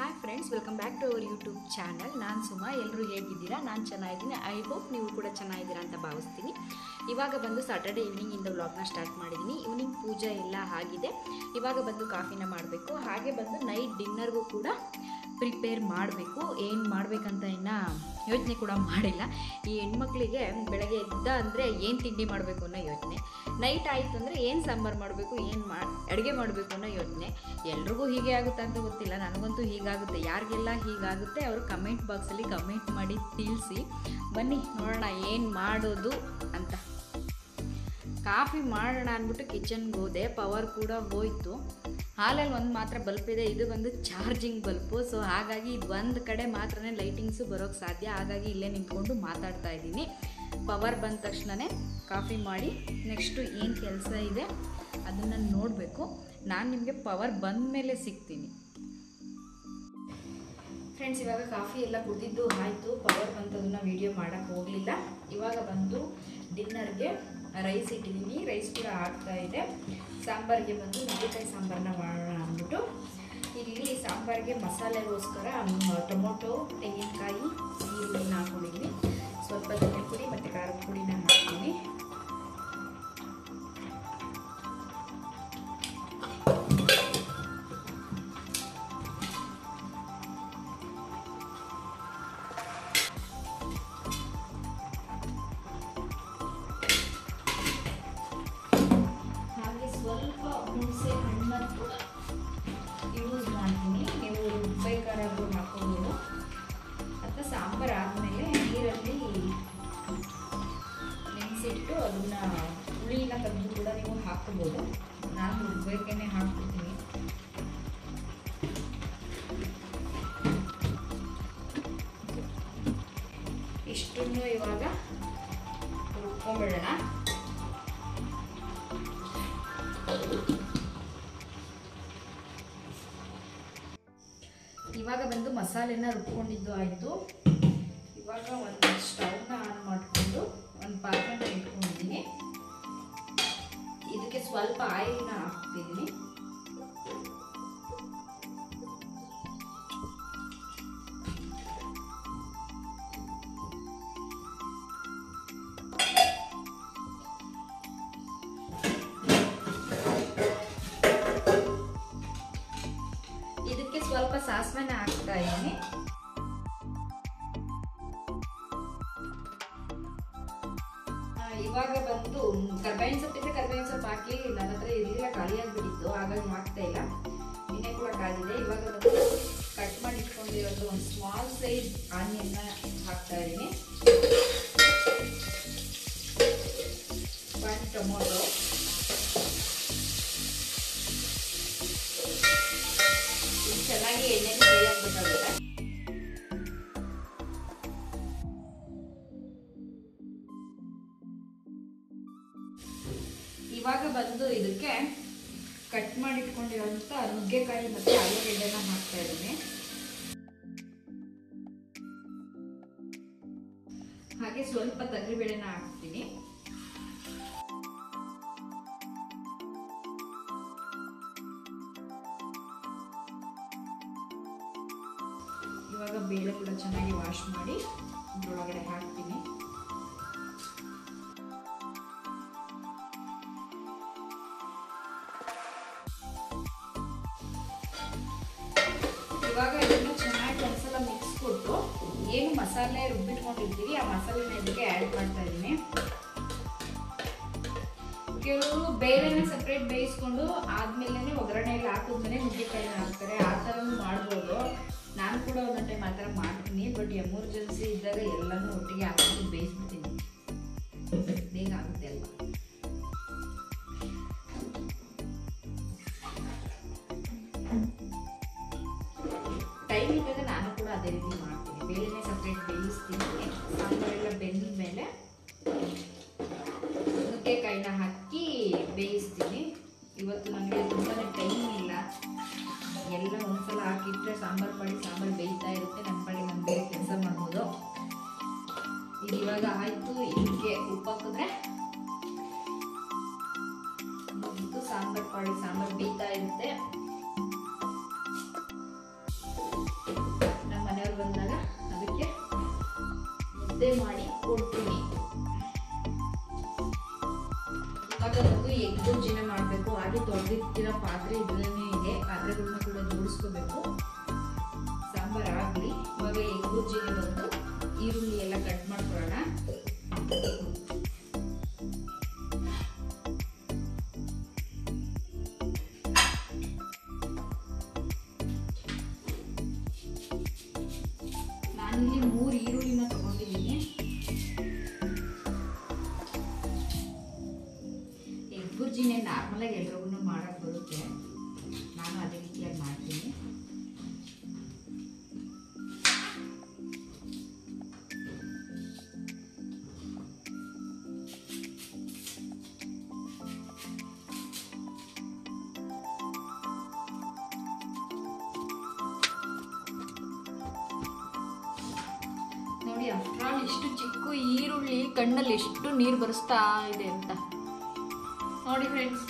Hi friends welcome back to our YouTube channel ನಾನು ಸುಮಾ ಎಲ್ಲರೂ ಹೇಗಿದ್ದೀರಾ ನಾನು ಚೆನ್ನಾಗಿದ್ದೀನಿ ಐ ಹೋಪ್ ನೀವು ಕೂಡ ಚೆನ್ನಾಗಿದ್ದೀರಾ ಅಂತ ಭಾವಿಸ್ತೀನಿ ಇವಾಗ ಬಂದು ಸಾಟರ್ಡೆ ಈವ್ನಿಂಗಿಂದ ವ್ಲಾಗ್ನ ಸ್ಟಾರ್ಟ್ ಮಾಡಿದ್ದೀನಿ ಈವ್ನಿಂಗ್ ಪೂಜೆ ಎಲ್ಲ ಆಗಿದೆ ಇವಾಗ ಬಂದು ಕಾಫಿನ ಮಾಡಬೇಕು ಹಾಗೆ ಬಂದು ನೈಟ್ ಡಿನ್ನರ್ಗೂ ಕೂಡ ಪ್ರಿಪೇರ್ ಮಾಡಬೇಕು ಏನು ಮಾಡಬೇಕಂತ ಇನ್ನು ಯೋಚನೆ ಕೂಡ ಮಾಡಿಲ್ಲ ಈ ಹೆಣ್ಮಕ್ಳಿಗೆ ಬೆಳಗ್ಗೆ ಎದ್ದ ಅಂದರೆ ಏನು ತಿಂಡಿ ಮಾಡಬೇಕು ಅನ್ನೋ ಯೋಚನೆ ನೈಟ್ ಆಯಿತು ಅಂದರೆ ಏನು ಸಾಂಬಾರು ಮಾಡಬೇಕು ಏನು ಮಾ ಅಡುಗೆ ಮಾಡಬೇಕು ಅನ್ನೋ ಯೋಚನೆ ಎಲ್ರಿಗೂ ಹೀಗೆ ಆಗುತ್ತೆ ಅಂತ ಗೊತ್ತಿಲ್ಲ ನನಗಂತೂ ಹೀಗಾಗುತ್ತೆ ಯಾರಿಗೆಲ್ಲ ಹೀಗಾಗುತ್ತೆ ಅವರು ಕಮೆಂಟ್ ಬಾಕ್ಸಲ್ಲಿ ಕಮೆಂಟ್ ಮಾಡಿ ತಿಳಿಸಿ ಬನ್ನಿ ನೋಡೋಣ ಏನು ಮಾಡೋದು ಅಂತ ಕಾಫಿ ಮಾಡೋಣ ಅಂದ್ಬಿಟ್ಟು ಕಿಚನ್ಗೆ ಹೋದೆ ಪವರ್ ಕೂಡ ಹೋಯ್ತು ಹಾಲಲ್ಲಿ ಒಂದು ಮಾತ್ರ ಬಲ್ಪ್ ಇದೆ ಇದು ಬಂದು ಚಾರ್ಜಿಂಗ್ ಬಲ್ಪು ಸೊ ಹಾಗಾಗಿ ಇದು ಒಂದು ಕಡೆ ಮಾತ್ರನೇ ಲೈಟಿಂಗ್ಸು ಬರೋಕ್ಕೆ ಸಾಧ್ಯ ಹಾಗಾಗಿ ಇಲ್ಲೇ ನಿಂತ್ಕೊಂಡು ಮಾತಾಡ್ತಾ ಇದ್ದೀನಿ ಪವರ್ ಬಂದ ತಕ್ಷಣವೇ ಕಾಫಿ ಮಾಡಿ ನೆಕ್ಸ್ಟು ಏನು ಕೆಲಸ ಇದೆ ಅದನ್ನು ನೋಡಬೇಕು ನಾನು ನಿಮಗೆ ಪವರ್ ಬಂದ ಮೇಲೆ ಸಿಗ್ತೀನಿ ಫ್ರೆಂಡ್ಸ್ ಇವಾಗ ಕಾಫಿ ಎಲ್ಲ ಕುಡಿದಿದ್ದು ಆಯಿತು ಪವರ್ ಬಂತದನ್ನ ವೀಡಿಯೋ ಮಾಡೋಕ್ಕೆ ಹೋಗಲಿಲ್ಲ ಇವಾಗ ಬಂದು ಡಿನ್ನರ್ಗೆ ರೈಸ್ ಇಟ್ಟಿದ್ದೀನಿ ರೈಸ್ ಕೂಡ ಆಗ್ತಾ ಇದೆ ಸಾಂಬಾರಿಗೆ ಬಂದು ನುಗ್ಗೆಕಾಯಿ ಸಾಂಬಾರನ್ನ ಮಾಡೋಣ ಅಂದ್ಬಿಟ್ಟು ಇಲ್ಲಿ ಸಾಂಬಾರಿಗೆ ಮಸಾಲೆಗೋಸ್ಕರ ಮ್, ಟೊಮೊಟೊ ತೆಂಗಿನಕಾಯಿ ಈರುಳ್ಳಿನ ಹಾಕೊಂಡಿದ್ದೀನಿ ಸ್ವಲ್ಪ ಧನಿಯ ಪುಡಿ ಮತ್ತು ಖಾರದ ಪುಡಿನ ಹಾಕ್ತೀನಿ ಹಾಗೆ ಸ್ವಲ್ಪ ಹುಣಸೆ ಹಣ್ಣನ್ನು ಕೂಡ ಯೂಸ್ ಮಾಡ್ತೀನಿ ನೀವು ಬೇಕಾರಾದ್ರೂ ಹಾಕೋಬೋದು ಅಥವಾ ಸಾಂಬಾರು ಆದಮೇಲೆ ನೀರಲ್ಲಿ ನೆನೆಸಿಟ್ಟು ಅದನ್ನು ಹುಳಿನ ತೆಗೆದು ಕೂಡ ನೀವು ಹಾಕೋಬೋದು ನಾನು ರುಬ್ಬೇಕೇ ಹಾಕ್ಬಿಡ್ತೀನಿ ಇಷ್ಟನ್ನು ಇವಾಗ ರುಬ್ಕೊಂಡ್ಬಿಡೋಣ ಇವಾಗ ಬಂದು ಮಸಾಲೆನ ರುಬ್ಕೊಂಡಿದ್ದು ಆಯಿತು ಇವಾಗ ಒಂದು ಸ್ಟವ್ನ ಆನ್ ಮಾಡಿಕೊಂಡು ಒಂದು ಪಾತ್ರೆನ ಇಟ್ಕೊಂಡಿದ್ದೀನಿ ಇದಕ್ಕೆ ಸ್ವಲ್ಪ ಆಯಿಲ್ನ ಹಾಕ್ತಿದ್ದೀನಿ ಇದಕ್ಕೆ ಸ್ವಲ್ಪ ಸಾಸಿವೆನ ಹಾಕ್ತಾ ಇದ್ದೀನಿ ಆ, ಇವಾಗ ಬಂದು ಕರ್ಬೇವಿನ ಸೊಪ್ಪಿದ್ರೆ ಕರ್ಬೇವಿನ ಸೊಪ್ಪು ಹಾಕಿ ನನ್ನ ಹತ್ರ ಇರಲಿಲ್ಲ ಖಾಲಿ ಆಗಿಬಿಟ್ಟಿತ್ತು ಹಾಗಾಗಿ ಹಾಕ್ತಾ ಇಲ್ಲ ಇನ್ನೇ ಕೂಡ ಕಾದಿದೆ ಇವಾಗ ಬಂದು ಕಟ್ ಮಾಡಿ ಇಟ್ಕೊಂಡಿರೋದು ಒಂದು ಸ್ಮಾಲ್ ಸೈಜ್ ಆನಿಯನ್ನ ಹಾಕ್ತಾ ಇದ್ದೀನಿ ಒನ್ ಟೊಮೊಟೊ ಇದು ಚೆನ್ನಾಗಿ ಎಣ್ಣೆಗೆ ಫ್ರೈ ಆಗ್ಬೇಕಾಗುತ್ತೆ ಇವಾಗ ಬಂದು ಇದಕ್ಕೆ ಕಟ್ ಮಾಡಿ ಇಟ್ಕೊಂಡಿರೋಂಥ ನುಗ್ಗೆಕಾಯಿ ಮತ್ತು ಆಲೂಗೆಡ್ಡೆನ ಹಾಕ್ತಾ ಇದ್ದೀನಿ ಹಾಗೆ ಸ್ವಲ್ಪ ತೊಗರಿಬೇಳೆನ ಹಾಕ್ತೀನಿ ಇವಾಗ ಬೇಳೆ ಕೂಡ ಚೆನ್ನಾಗಿ ವಾಶ್ ಮಾಡಿ ಇದ್ರೊಳಗಡೆ ಹಾಕ್ತೀನಿ ಇವಾಗ ಇದನ್ನು ಚೆನ್ನಾಗಿ ಒಂದ್ಸಲ ಮಿಕ್ಸ್ ಕೊಟ್ಟು ಏನು ಮಸಾಲೆ ರುಬ್ಬಿಟ್ಕೊಂಡಿರ್ತೀವಿ ಆ ಮಸಾಲೆನ ಇದಕ್ಕೆ ಆ್ಯಡ್ ಮಾಡ್ತಾ ಇದ್ದೀನಿ ಕೆಲವರು ಬೇಳೆನ ಸಪ್ರೇಟ್ ಬೇಯಿಸ್ಕೊಂಡು ಆದ್ಮೇಲೆ ಒಗ್ಗರಣೆಯಲ್ಲಿ ಹಾಕಿದ್ಮೇಲೆ ನುಗ್ಗೆಕಾಯಿನ ಹಾಕ್ತಾರೆ ಆ ಥರನೂ ಮಾಡ್ಬೋದು ನಾನು ಕೂಡ ಒಂದೊಂದು ಟೈಮ್ ಆ ಥರ ಮಾಡ್ತೀನಿ ಬಟ್ ಎಮರ್ಜೆನ್ಸಿ ಇದ್ದಾಗ ಎಲ್ಲನೂ ಒಟ್ಟಿಗೆ ಹಾಕೊಂಡು ಬೇಯಿಸ್ಬಿಡ್ತೀನಿ ಬೇಗ ಆಗುತ್ತೆ ಅಲ್ವಾ ಟೈಮ್ ಇದ್ದಾಗ ನಾನು ಕೂಡ ಅದೇ ರೀತಿ ಮಾಡ್ತೀನಿ ಬೇಳೆನೇ ಸಪ್ರೇಟ್ ಬೇಯಿಸ್ತೀನಿ ಸಾಂಬಾರೆಲ್ಲ ಬೆಂದ ಮೇಲೆ ನುಗ್ಗೆಕಾಯಿನ ಹಾಕಿ ಬೇಯಿಸ್ತೀನಿ ಇವತ್ತು ನನಗೆ ತುಂಬಾ ಟೈಮ್ ಇಲ್ಲ ಎಲ್ಲ ಒಂದ್ಸಲ ಹಾಕಿಟ್ರೆ ಸಾಂಬಾರು ಪಡಿ ಸಾಂಬಾರು ಬೇಯ್ತಾ ಇರುತ್ತೆ ನನ್ನ ಪಡಿ ನಾನು ಬೇರೆ ಕೆಲಸ ಮಾಡ್ಬೋದು ಇದು ಇವಾಗ ಆಯಿತು ಇದಕ್ಕೆ ಉಪ್ಪು ಹಾಕಿದ್ರೆ ಮುಗೀತು ಸಾಂಬಾರು ಪಡಿ ಸಾಂಬಾರು ಬೇಯ್ತಾ ಇರುತ್ತೆ ಮುದ್ದೆ ಮಾಡಿ ಕೊಡ್ತೀನಿ ಇವಾಗ ಬಂದು ಎಗ್ ಬುರ್ಜಿನ ಮಾಡಬೇಕು ಹಾಗೆ ತೊಳೆದಿರ್ತಿರೋ ಪಾತ್ರೆ ಇದರಲ್ಲೇ ಇದೆ ಪಾತ್ರೆಗಳನ್ನ ಕೂಡ ಜೋಡಿಸ್ಕೋಬೇಕು ಸಾಂಬಾರ್ ಆಗಲಿ ಇವಾಗ ಎಗ್ ಬುರ್ಜಿಗೆ ಬಂದು ಈರುಳ್ಳಿ ಎಲ್ಲ ಕಟ್ ಮಾಡ್ಕೊಳ್ಳೋಣ ನಾನಿಲ್ಲಿ ಮೂರು ಈರುಳ್ಳಿನ ತಗೊಂಡಿದ್ದೀನಿ ಎಗ್ ಬುರ್ಜಿನೇ ನಾರ್ಮಲಾಗಿ ಎಲ್ರಿಗೂ ಮಾಡೋಕ್ಕೆ ಬರುತ್ತೆ ನಾನು ಅದೇ ರೀತಿಯಾಗಿ ಮಾಡ್ತೀನಿ ನೋಡಿ ಅಫ್ರಾಲ್ ಇಷ್ಟು ಚಿಕ್ಕ ಈರುಳ್ಳಿ ಕಣ್ಣಲ್ಲಿ ಎಷ್ಟು ನೀರು ಬರಿಸ್ತಾ ಇದೆ ಅಂತ ನೋಡಿ ಫ್ರೆಂಡ್ಸ್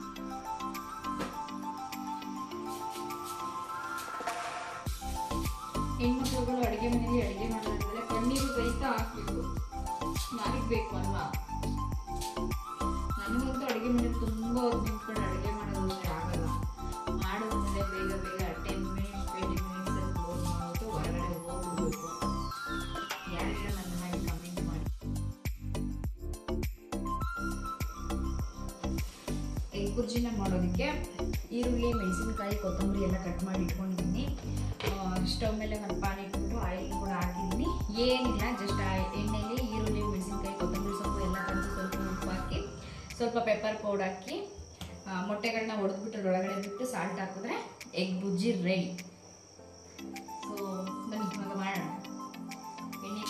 ಹೆಣ್ಮಕ್ಳುಗಳು ಅಡುಗೆ ಮನೆಯಲ್ಲಿ ಅಡುಗೆ ಮಾಡೋದ್ರಿಂದ ಕಣ್ಣೀರು ಬೆರಿತಾ ಹಾಕ್ಬೇಕು ಯಾರಿಗೆ ಬೇಕು ಅಲ್ವಾ ನನಗಂತೂ ಅಡುಗೆ ಮನೆ ತುಂಬ ಹೊತ್ತು ನಿಂತ್ಕೊಂಡು ಅಡುಗೆ ಮಾಡೋದು ಅಂದ್ರೆ ಆಗಲ್ಲ ಮಾಡೋದ್ಮೇಲೆ ಬೇಗ ಬೇಗ ಟೆನ್ ಮಿನಿಟ್ಸ್ ಟ್ವೆಂಟಿ ಮಿನಿಟ್ಸಲ್ಲಿ ಕ್ಲೋಸ್ ಮಾಡಿಬಿಟ್ಟು ಹೊರಗಡೆ ಹೋಗ್ಬಿಡ್ಬೇಕು ಯಾರಿಲ್ಲ ನನ್ನ ಹಾಗೆ ಕಮೆಂಟ್ ಮಾಡಿ ಎಗ್ ಬುರ್ಜಿನ ಮಾಡೋದಕ್ಕೆ ಈರುಳ್ಳಿ ಮೆಣಸಿನಕಾಯಿ ಕೊತ್ತಂಬರಿ ಎಲ್ಲ ಕಟ್ ಮಾಡಿ ಇಟ್ಕೊಂಡಿದ್ದೀನಿ ಸ್ಟವ್ ಮೇಲೆ ಒಂದು ಪಾನ್ ಇಟ್ಬಿಟ್ಟು ಆಯಿಲ್ ಕೂಡ ಹಾಕಿದ್ದೀನಿ ಏನಿಲ್ಲ ಜಸ್ಟ್ ಎಣ್ಣೆಲಿ ಈರುಳ್ಳಿ ಮೆಣಸಿನಕಾಯಿ ಕೊತ್ತಂಬರಿ ಸೊಪ್ಪು ಎಲ್ಲ ತಂದು ಸ್ವಲ್ಪ ಉಪ್ಪು ಹಾಕಿ ಸ್ವಲ್ಪ ಪೆಪ್ಪರ್ ಪೌಡ್ ಹಾಕಿ ಆ, ಮೊಟ್ಟೆಗಳನ್ನ ಹೊಡೆದ್ಬಿಟ್ಟು ಅದ್ರೊಳಗಡೆ ಬಿಟ್ಟು ಸಾಲ್ಟ್ ಹಾಕಿದ್ರೆ ಎಗ್ ಬುಜ್ಜಿ ರೆಡಿ ಸೊ ಬನ್ನಿ ಇವಾಗ ಮಾಡೋಣ ಎಣ್ಣೆ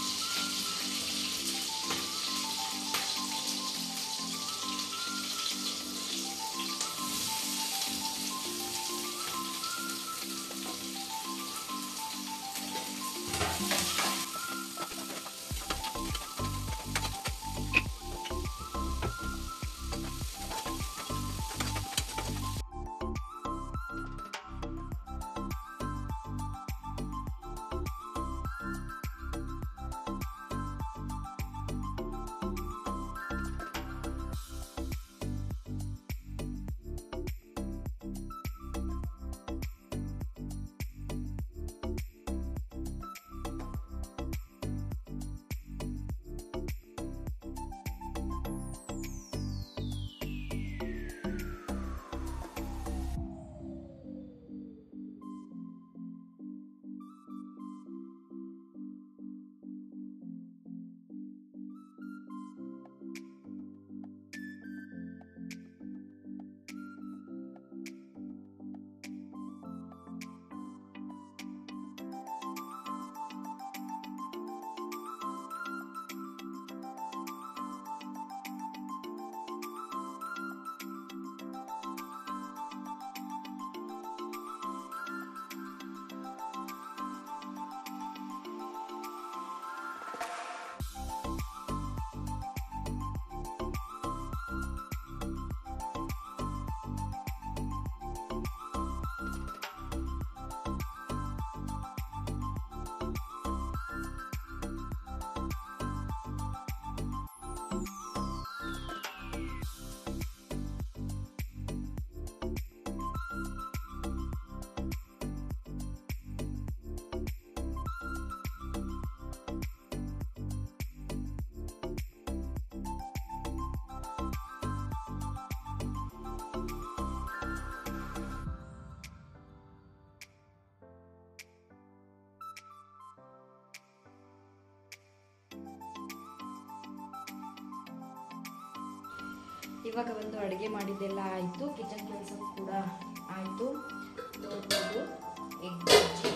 ಇವಾಗ ಒಂದು ಅಡುಗೆ ಮಾಡಿದ್ದೆಲ್ಲ ಆಯಿತು ಕಿಚನ್ ಕೆಲಸ ಕೂಡ ಆಯಿತು ನೋಡ್ಬೋದು ಎಗ್ ಬಜ್ಜಿ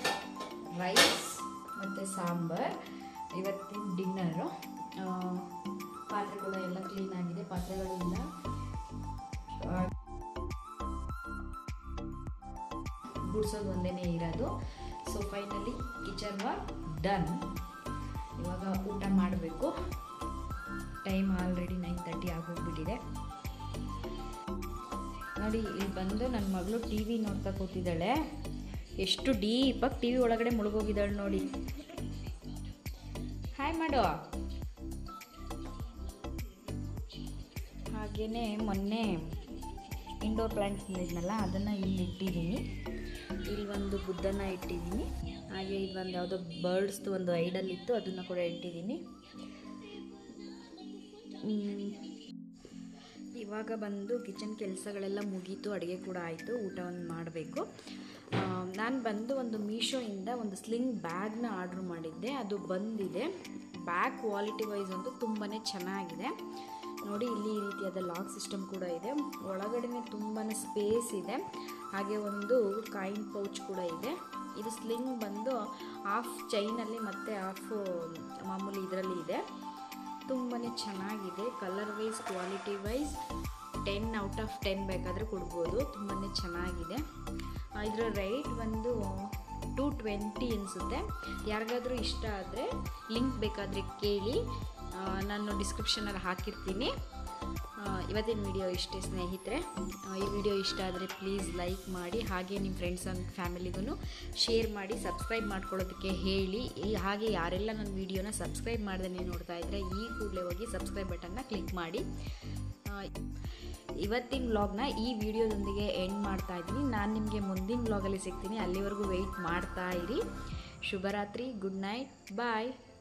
ರೈಸ್ ಮತ್ತು ಸಾಂಬಾರ್ ಇವತ್ತಿನ ಡಿನ್ನರು ಪಾತ್ರೆ ಕೂಡ ಎಲ್ಲ ಕ್ಲೀನ್ ಆಗಿದೆ ಪಾತ್ರೆಗಳು ಇಲ್ಲ ಆ, ಗುಡ್ಸೋದು ಒಂದೇ ಇರೋದು so finally kitchen work done ಇವಾಗ ಊಟ ಮಾಡಬೇಕು ಟೈಮ್ ಆಲ್ರೆಡಿ ನೈನ್ ತರ್ಟಿ ಆಗೋಗ್ಬಿಟ್ಟಿದೆ ನೋಡಿ ಇಲ್ಲಿ ಬಂದು ನನ್ನ ಮಗಳು ಟಿ ವಿ ನೋಡ್ತಾ ಕೂತಿದ್ದಾಳೆ ಎಷ್ಟು ಡೀಪಾಗಿ ಟಿ ವಿ ಒಳಗಡೆ ಮುಳುಗೋಗಿದ್ದಾಳೆ ನೋಡಿ ಹಾಯ್ ಹಾಯ್ ಮಾಡು ಹಾಗೆಯೇ ಮೊನ್ನೆ ಇಂಡೋರ್ ಪ್ಲ್ಯಾಂಟ್ ತಂದಿದ್ನಲ್ಲ ಅದನ್ನು ಇಲ್ಲಿ ಇಟ್ಟಿದ್ದೀನಿ ಇಲ್ಲಿ ಒಂದು ಬುದ್ಧನ ಇಟ್ಟಿದ್ದೀನಿ ಹಾಗೆ ಇಲ್ಲಿ ಒಂದು ಯಾವುದೋ ಬರ್ಡ್ಸ್ದು ಒಂದು ಐಡಲ್ ಇತ್ತು ಅದನ್ನು ಕೂಡ ಇಟ್ಟಿದ್ದೀನಿ ಹ್ಮ್. ಇವಾಗ ಬಂದು ಕಿಚನ್ ಕೆಲಸಗಳೆಲ್ಲ ಮುಗೀತು ಅಡುಗೆ ಕೂಡ ಆಯಿತು ಊಟವನ್ನು ಮಾಡಬೇಕು ನಾನು ಬಂದು ಒಂದು ಮೀಶೋಯಿಂದ ಒಂದು ಸ್ಲಿಂಗ್ ಬ್ಯಾಗ್ನ ಆರ್ಡ್ರ್ ಮಾಡಿದ್ದೆ ಅದು ಬಂದಿದೆ ಬ್ಯಾಗ್ ಕ್ವಾಲಿಟಿ ವೈಸ್ ಅಂತೂ ತುಂಬಾ ಚೆನ್ನಾಗಿದೆ ನೋಡಿ ಇಲ್ಲಿ ಈ ರೀತಿಯಾದ ಲಾಕ್ ಸಿಸ್ಟಮ್ ಕೂಡ ಇದೆ ಒಳಗಡೆ ತುಂಬಾ ಸ್ಪೇಸ್ ಇದೆ ಹಾಗೆ ಒಂದು ಕಾಯಿನ್ ಪೌಚ್ ಕೂಡ ಇದೆ ಇದು ಸ್ಲಿಂಗ್ ಬಂದು ಹಾಫ್ ಚೈನಲ್ಲಿ ಮತ್ತು ಹಾಫ್ ಮಾಮೂಲಿ ಇದರಲ್ಲಿ ಇದೆ ತುಂಬಾ ಚೆನ್ನಾಗಿದೆ colour wise quality wise ten out of ten ಬೇಕಾದರೆ ಕೊಡ್ಬೋದು ತುಂಬಾ ಚೆನ್ನಾಗಿದೆ ಆ, ಇದರ ರೇಟ್ ಬಂದು ಟು ಟ್ವೆಂಟಿ ಅನಿಸುತ್ತೆ ಯಾರಿಗಾದ್ರೂ ಇಷ್ಟ ಆದರೆ ಲಿಂಕ್ ಬೇಕಾದರೆ ಕೇಳಿ ಆ, ನಾನು ಡಿಸ್ಕ್ರಿಪ್ಷನಲ್ಲಿ ಹಾಕಿರ್ತೀನಿ ಆ, ಇವತ್ತಿನ ವಿಡಿಯೋ ಇಷ್ಟೇ ಸ್ನೇಹಿತರೆ ಆ, ಈ ವಿಡಿಯೋ ಇಷ್ಟ ಆದರೆ ಪ್ಲೀಸ್ ಲೈಕ್ ಮಾಡಿ ಹಾಗೆ ನಿಮ್ಮ ಫ್ರೆಂಡ್ಸ್ ಆ್ಯಂಡ್ ಫ್ಯಾಮಿಲಿಗೂ ಶೇರ್ ಮಾಡಿ ಸಬ್ಸ್ಕ್ರೈಬ್ ಮಾಡ್ಕೊಳ್ಳೋದಕ್ಕೆ ಹೇಳಿ ಈ- ಹಾಗೆ ಯಾರೆಲ್ಲ ನನ್ನ ವಿಡಿಯೋನ ಸಬ್ಸ್ಕ್ರೈಬ್ ಮಾಡ್ದೇ ನೋಡ್ತಾ ಇದ್ದರೆ ಈ ಕೂಡಲೇ ಹೋಗಿ ಸಬ್ಸ್ಕ್ರೈಬ್ ಬಟನ್ನ ಕ್ಲಿಕ್ ಮಾಡಿ ಆ, ಇವತ್ತಿನ ವ್ಲಾಗ್ನ ಈ ವಿಡಿಯೋದೊಂದಿಗೆ ಎಂಡ್ ಮಾಡ್ತಾ ಇದ್ದೀನಿ ನಾನು ನಿಮಗೆ ಮುಂದಿನ ವ್ಲಾಗಲ್ಲಿ ಸಿಗ್ತೀನಿ ಅಲ್ಲಿವರೆಗೂ ವೆಯ್ಟ್ ಮಾಡ್ತಾ ಇರಿ ಶುಭರಾತ್ರಿ ಗುಡ್ ನೈಟ್ ಬಾಯ್